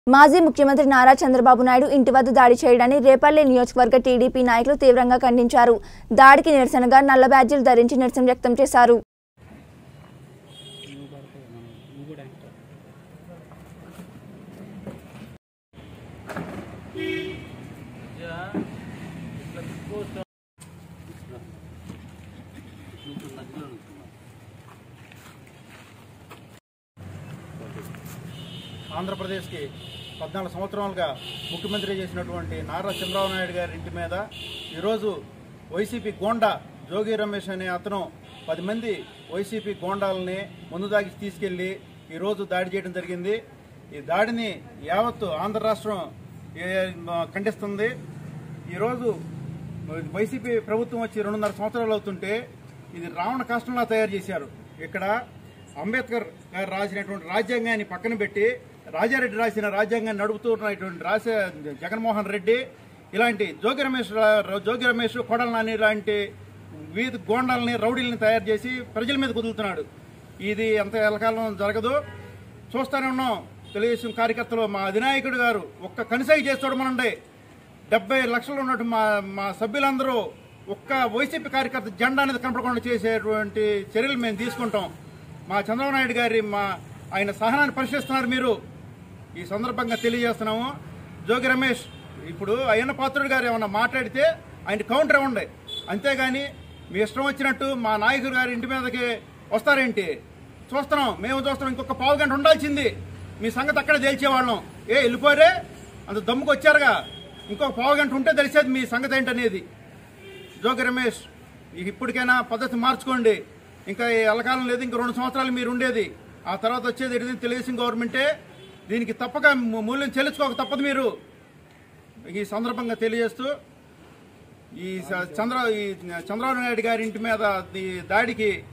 మాజీ ముఖ్యమంత్రి నారా చంద్రబాబు నాయుడు ఇంటి వద్ద దాడి చేయడాన్ని రేపల్లె నియోజకవర్గ టీడీపీ నాయకులు తీవ్రంగా ఖండించారు దాడికి నిరసనగా నల్ల బ్యాడ్జీలు ధరించి నిరసన వ్యక్తం చేశారు ఆంధ్రప్రదేశ్కి పద్నాలుగు సంవత్సరాలుగా ముఖ్యమంత్రి చేసినటువంటి నారా చంద్రబాబు నాయుడు గారి ఇంటి మీద ఈరోజు వైసీపీ గోండా జోగి రమేష్ అనే అతను పది మంది వైసీపీ గోండాలని ముందు దాకి తీసుకెళ్లి ఈరోజు దాడి చేయడం జరిగింది ఈ దాడిని యావత్తు ఆంధ్ర రాష్ట్రం ఏ- ఖండిస్తుంది ఈరోజు వైసీపీ ప్రభుత్వం వచ్చి రెండున్నర సంవత్సరాలు అవుతుంటే ఇది రావణ కాష్టంలా తయారు చేశారు ఇక్కడ అంబేద్కర్ గారు రాసినటువంటి రాజ్యాంగాన్ని పక్కన పెట్టి రాజారెడ్డి రాసిన రాజ్యాంగాన్ని నడుపుతున్నటువంటి రాసే జగన్మోహన్ రెడ్డి ఇలాంటి జోగి రమేష్ రా- జోగి రమేష్ కొడల నాని ఇలాంటి వీధి గోండాలని రౌడీలని తయారు చేసి ప్రజల మీద కుదులుతున్నాడు ఇది ఎంత ఎలకాలం జరగదు చూస్తూనే ఉన్నాం తెలుగుదేశం కార్యకర్తలు మా అధినాయకుడు గారు ఒక్క కనిసైకి చేసి చూడమనండి డెబ్బై లక్షలు ఉన్నట్టు మా మా సభ్యులందరూ ఒక్క వైసీపీ కార్యకర్త జెండా అనేది కనపడకుండా చేసేటువంటి చర్యలు మేము తీసుకుంటాం మా చంద్రబాబు నాయుడు గారి మా ఆయన సహనాన్ని పరిశీలిస్తున్నారు మీరు ఈ సందర్భంగా తెలియజేస్తున్నాము జోగి రమేష్ ఇప్పుడు అయ్యన్న పాత్రుడు గారు ఏమన్నా మాట్లాడితే ఆయన కౌంటర్ ఇవ్వండి అంతేగాని మీ ఇష్టం వచ్చినట్టు మా నాయకుడు గారి ఇంటి మీదకి వస్తారేంటి చూస్తున్నాం మేము చూస్తున్నాం ఇంకొక పావు గంట ఉండాల్సింది మీ సంగతి అక్కడే తేల్చేవాళ్ళం ఏ వెళ్ళిపోరే అంత దమ్ముకు వచ్చారుగా ఇంకొక పావు గంట ఉంటే తెలిసేది మీ సంగతి ఏంటనేది జోగి రమేష్ ఇక ఇప్పటికైనా పద్ధతి మార్చుకోండి ఇంకా ఈ ఎల్లకాలం లేదు ఇంక రెండు సంవత్సరాలు మీరు ఉండేది ఆ తర్వాత వచ్చేది ఇది తెలుగుదేశం గవర్నమెంటే దీనికి తప్పక మూ- మూల్యం చెల్లించుకోక తప్పదు మీరు ఈ సందర్భంగా తెలియజేస్తూ ఈ స- చంద్ర ఈ చంద్రబాబు నాయుడు గారి ఇంటి మీద ఈ దాడికి